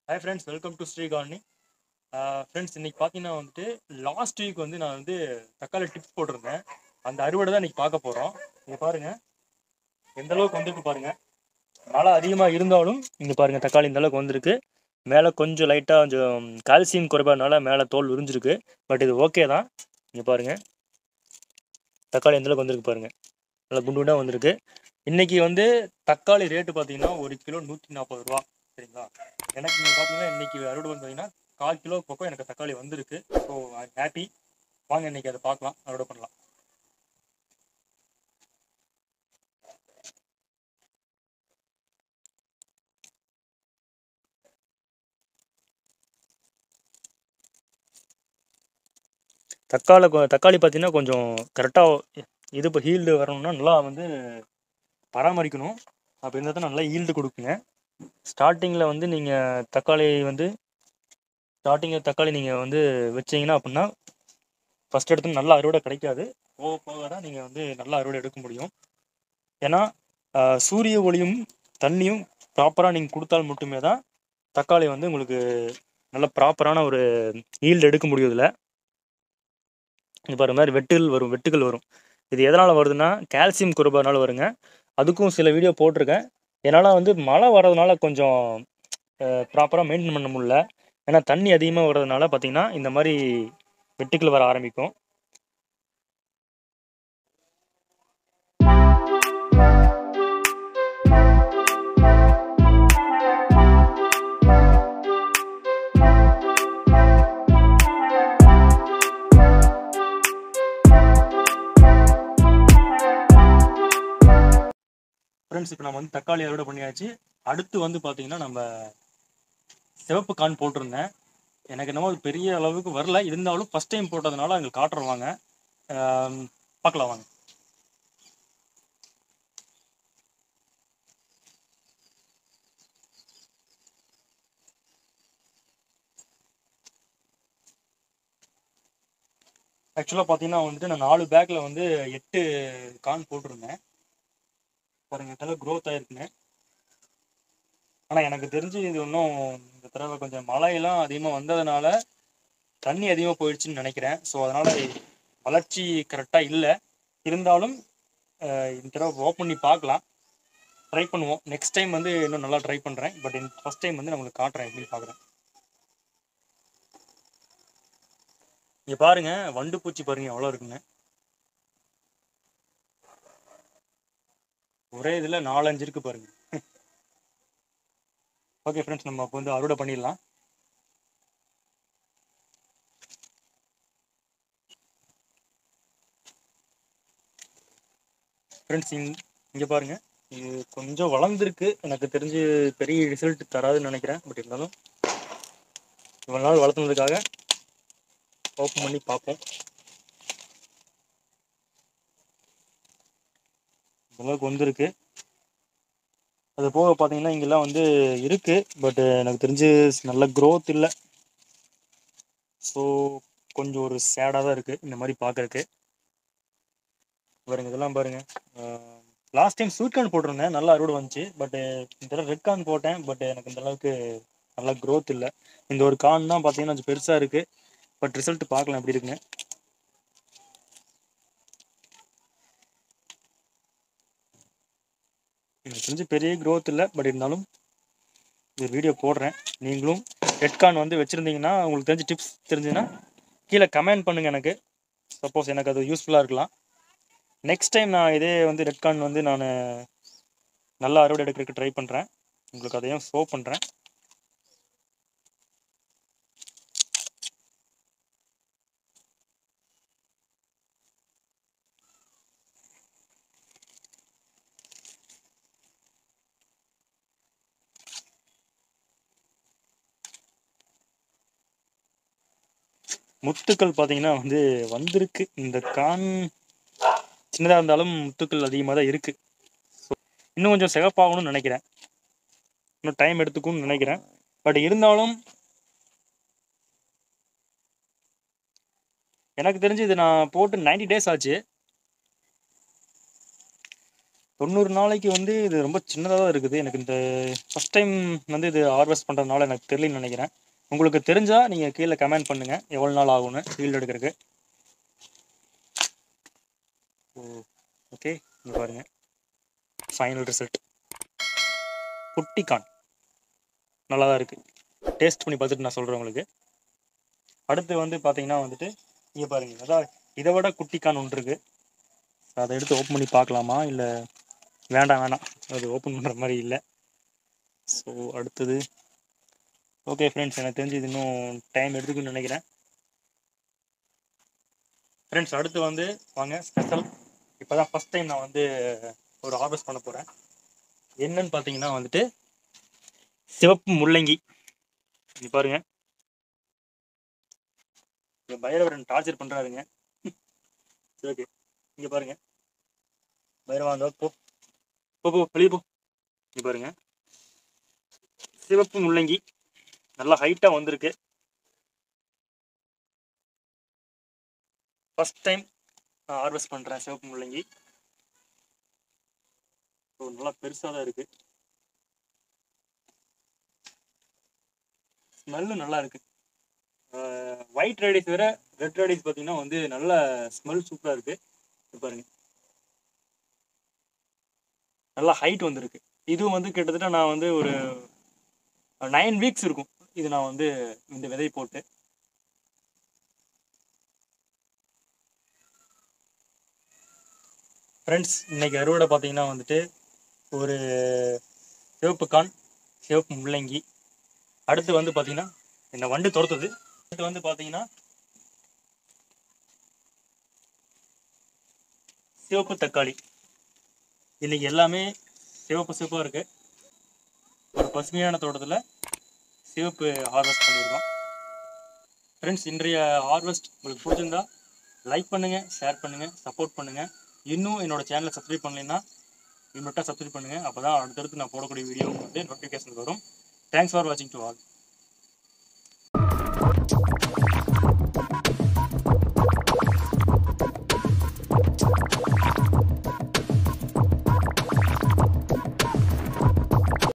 hi friends welcome to Sri Karni friends இன்னைக்கு பார்த்தீங்கன்னா வந்துட்டு லாஸ்ட் வீக் வந்து நான் வந்து தக்காளி டிப்ஸ் போட்டிருந்தேன் அந்த அறுவடை தான் இன்னைக்கு பார்க்க போகிறோம் இங்கே பாருங்க எந்த அளவுக்கு வந்திருக்கு பாருங்க மழை அதிகமாக இருந்தாலும் இங்கே பாருங்க தக்காளி இந்த அளவுக்கு வந்திருக்கு மேலே கொஞ்சம் லைட்டாக கொஞ்சம் கால்சியம் குறைபாடுனால மேலே தோல் உறிஞ்சிருக்கு பட் இது ஓகே தான் இங்கே பாருங்க தக்காளி எந்த அளவுக்கு வந்திருக்கு பாருங்க நல்லா குண்டு குண்டாக வந்திருக்கு இன்னைக்கு வந்து தக்காளி ரேட்டு பார்த்தீங்கன்னா ஒரு கிலோ நூற்றி நாற்பது ரூபா சரிங்களா எனக்கு நீங்கள் பார்த்தீங்கன்னா இன்னைக்கு அறுவடை வந்து பார்த்தீங்கன்னா கால் கிலோ பக்கம் எனக்கு தக்காளி வந்திருக்கு ஸோ ஹாப்பி வாங்க இன்னைக்கு அதை பார்க்கலாம் அறுவடை பண்ணலாம் தக்காளி கொ- தக்காளி பார்த்தீங்கன்னா கொஞ்சம் கரெக்டாக இது இப்போ ஹீல்டு வரணும்னா நல்லா வந்து பராமரிக்கணும் அப்போ இருந்தால் தான் நல்லா ஈல்டு கொடுக்குங்க ஸ்டார்டிங்கில் வந்து நீங்கள் தக்காளி வந்து ஸ்டார்டிங்கில் தக்காளி நீங்கள் வந்து வச்சீங்கன்னா அப்படின்னா ஃபஸ்ட் எடுத்து நல்ல அறுவடை கிடைக்காது போக போக தான் நீங்கள் வந்து நல்ல அறுவடை எடுக்க முடியும் ஏன்னா ஆஹ், சூரிய ஒளியும் தண்ணியும் ப்ராப்பராக நீங்கள் கொடுத்தால் மட்டுமே தான் தக்காளி வந்து உங்களுக்கு நல்ல ப்ராப்பரான ஒரு ஈல்டு எடுக்க முடியும் இதில் இது பாரு மாதிரி வெட்டுகள் வரும் வெட்டுகள் வரும் இது எதனால் வருதுன்னா கால்சியம் குறைபாடுனால வருங்க அதுக்கும் சில வீடியோ போட்டிருக்கேன் என்னால் வந்து மழை வர்றதுனால கொஞ்சம் ப்ராப்பராக மெயின்டைன் பண்ண முடியல ஏன்னா தண்ணி அதிகமாக வர்றதுனால பார்த்தீங்கன்னா இந்த மாதிரி வெட்டுக்கள் வர ஆரம்பிக்கும் ஃப்ரெண்ட்ஸ் இப்போ நம்ம வந்து தக்காளி அறுவடை பண்ணியாச்சு அடுத்து வந்து பார்த்தீங்கன்னா நம்ம சிவப்பு கான் போட்டிருந்தேன் எனக்கு என்னமோ அது பெரிய அளவுக்கு வரல இருந்தாலும் ஃபஸ்ட் டைம் போட்டதுனால அங்கே காட்டுறவாங்க பார்க்கலாம் வாங்க ஆக்சுவலாக பார்த்தீங்கன்னா வந்துட்டு நான் நாலு பேக்கில் வந்து எட்டு கான் போட்டிருந்தேன் பாருங்க இந்த அளவுக்கு க்ரோத் ஆயிருக்குங்க ஆனால் எனக்கு தெரிஞ்சு இது இன்னும் இந்த தடவை கொஞ்சம் மழையெல்லாம் அதிகமாக வந்ததுனால தண்ணி அதிகமாக போயிடுச்சுன்னு நினைக்கிறேன் ஸோ அதனால் வளர்ச்சி கரெக்டாக இல்லை இருந்தாலும் அஹ், இந்த தடவை ஓப்பன் பண்ணி பார்க்கலாம் ட்ரை பண்ணுவோம் நெக்ஸ்ட் டைம் வந்து இன்னும் நல்லா ட்ரை பண்ணுறேன் பட் ஃபஸ்ட் டைம் வந்து நான் உங்களுக்கு காட்டுறேன் எப்படின்னு பார்க்குறேன் இங்கே பாருங்க வண்டு பூச்சி பாருங்க எவ்வளோ இருக்குங்க ஒரே இதில் நாலஞ்சு இருக்கு பாருங்க ஓகே ஃப்ரெண்ட்ஸ் நம்ம இப்போ வந்து அறுவடை பண்ணிடலாம் ஃப்ரெண்ட்ஸ் இங் இங்கே பாருங்க இது கொஞ்சம் வளர்ந்துருக்கு எனக்கு தெரிஞ்சு பெரிய ரிசல்ட் தராதுன்னு நினைக்கிறேன் பட் இருந்தாலும் இவ்வளோ நாள் வளர்த்துனதுக்காக ஓப்பன் பண்ணி பார்ப்போம் இந்த அளவுக்கு வந்திருக்கு அது போக பார்த்தீங்கன்னா இங்கெல்லாம் வந்து இருக்கு பட் எனக்கு தெரிஞ்சு நல்ல growth இல்லை ஸோ கொஞ்சம் ஒரு சேடாக தான் இருக்கு இந்த மாதிரி பார்க்கறக்கு பாருங்க இதெல்லாம் பாருங்க லாஸ்ட் டைம் ஸ்வீட் கார்ன் போட்டிருந்தேன் நல்லா அறுவடை வந்துச்சு பட் இந்த தடவை ரெட் கார்ன் போட்டேன் பட் எனக்கு இந்த அளவுக்கு நல்லா growth இல்லை இந்த ஒரு கார்ன் தான் பார்த்தீங்கன்னா கொஞ்சம் பெருசாக இருக்கு பட் ரிசல்ட் பார்க்கலாம் எப்படி இருக்குங்க எனக்கு தெரிஞ்சு பெரிய growth இல்லை பட் இருந்தாலும் இந்த வீடியோ போடுறேன் நீங்களும் ரெட்கான் வந்து வச்சுருந்தீங்கன்னா உங்களுக்கு தெரிஞ்ச டிப்ஸ் தெரிஞ்சுன்னா கீழே கமெண்ட் பண்ணுங்கள் எனக்கு சப்போஸ் எனக்கு அது யூஸ்ஃபுல்லாக இருக்கலாம் நெக்ஸ்ட் டைம் நான் இதே வந்து ரெட்கான் வந்து நான் நல்லா அறுவடை எடுக்கிறதுக்கு ட்ரை பண்ணுறேன் உங்களுக்கு அதையும் ஷோ பண்ணுறேன் முத்துக்கள் பார்த்தீங்கன்னா வந்து வந்திருக்கு இந்த கான் சின்னதாக இருந்தாலும் முத்துக்கள் அதிகமாக தான் இருக்கு ஸோ இன்னும் கொஞ்சம் சிகப்பாகணும்னு நினைக்கிறேன் இன்னும் டைம் எடுத்துக்கும்னு நினைக்கிறேன் பட் இருந்தாலும் எனக்கு தெரிஞ்சு இது நான் போட்டு 90 டேஸ் ஆச்சு தொண்ணூறு நாளைக்கு வந்து இது ரொம்ப சின்னதாக தான் இருக்குது எனக்கு இந்த ஃபஸ்ட் டைம் வந்து இது ஹார்வெஸ்ட் பண்ணுறதுனால எனக்கு தெரியலன்னு நினைக்கிறேன் உங்களுக்கு தெரிஞ்சால் நீங்கள் கீழே கமெண்ட் பண்ணுங்கள் எவ்வளோ நாள் ஆகும்னு ஃபீல்டு எடுக்கிறதுக்கு ஓ ஓகே இங்கே பாருங்கள் ஃபைனல் ரிசல்ட் குட்டி கான் நல்லா தான் இருக்குது டேஸ்ட் பண்ணி பார்த்துட்டு நான் சொல்கிறேன் உங்களுக்கு அடுத்து வந்து பார்த்தீங்கன்னா வந்துட்டு இங்கே பாருங்க அதான் இதை விட குட்டி கான் ஒன்று இருக்குது அதை எடுத்து ஓப்பன் பண்ணி பார்க்கலாமா இல்லை வேண்டாம் வேணாம் அது ஓப்பன் பண்ணுற மாதிரி இல்லை ஸோ அடுத்தது ஓகே ஃப்ரெண்ட்ஸ் எனக்கு தெரிஞ்சு இது இன்னும் டைம் எடுத்துக்குன்னு நினைக்கிறேன் ஃப்ரெண்ட்ஸ் அடுத்து வந்து வாங்க ஸ்பெஷல் இப்போ தான் ஃபஸ்ட் டைம் நான் வந்து ஒரு ஹார்வெஸ்ட் பண்ண போகிறேன் என்னன்னு பார்த்தீங்கன்னா வந்துட்டு சிவப்பு முள்ளங்கி இங்க பாருங்க இங்க பைரவரன் டார்ச்சர் பண்றாருங்க சரி ஓகே இங்க பாருங்க பைரவா அந்த போ போ போ வெளியே போ இங்க பாருங்க சிவப்பு முள்ளங்கி நல்லா ஹைட்டா வந்திருக்கு ஃபர்ஸ்ட் டைம் நான் ஹார்வெஸ்ட் பண்றேன் சிவப்பு முள்ளங்கி ஸோ நல்லா பெருசாக தான் இருக்கு ஸ்மெல்லு நல்லா இருக்கு ஒயிட் ரேடிஸ் வேற ரெட் ரேடிஸ் பார்த்தீங்கன்னா வந்து நல்ல ஸ்மெல் சூப்பராக இருக்கு இது பாருங்க நல்லா ஹைட் வந்திருக்கு இதுவும் வந்து கிட்டத்தட்ட நான் வந்து ஒரு நைன் வீக்ஸ் இருக்கும் இது நான் வந்து இந்த விதை போட்டு ஃப்ரெண்ட்ஸ் இன்னைக்கு அறுவடை பார்த்தீங்கன்னா வந்துட்டு ஒரு சிவப்பு கான் சிவப்பு முள்ளங்கி அடுத்து வந்து பார்த்தீங்கன்னா இந்த வண்டு துரத்துது அடுத்து வந்து பார்த்தீங்கன்னா சிவப்பு தக்காளி இன்னைக்கு எல்லாமே சிவப்பு சிவப்பாக இருக்கு ஒரு பசுமையான தோட்டத்தில் சிவப்பு ஹார்வெஸ்ட் பண்ணியிருக்கோம் ஃப்ரெண்ட்ஸ் இன்றைய ஹார்வெஸ்ட் உங்களுக்கு பிடிச்சிருந்தா லைக் பண்ணுங்கள் ஷேர் பண்ணுங்கள் சப்போர்ட் பண்ணுங்கள் இன்னும் என்னோட சேனலை சப்ஸ்கிரைப் பண்ணலைன்னா இம்மீடியட்டாக சப்ஸ்கிரைப் பண்ணுங்கள் அப்போ தான் அடுத்தடுத்து நான் போடக்கூடிய வீடியோ வந்து நோட்டிஃபிகேஷன் வரும் தேங்க்ஸ் ஃபார் வாட்சிங் டு ஆல்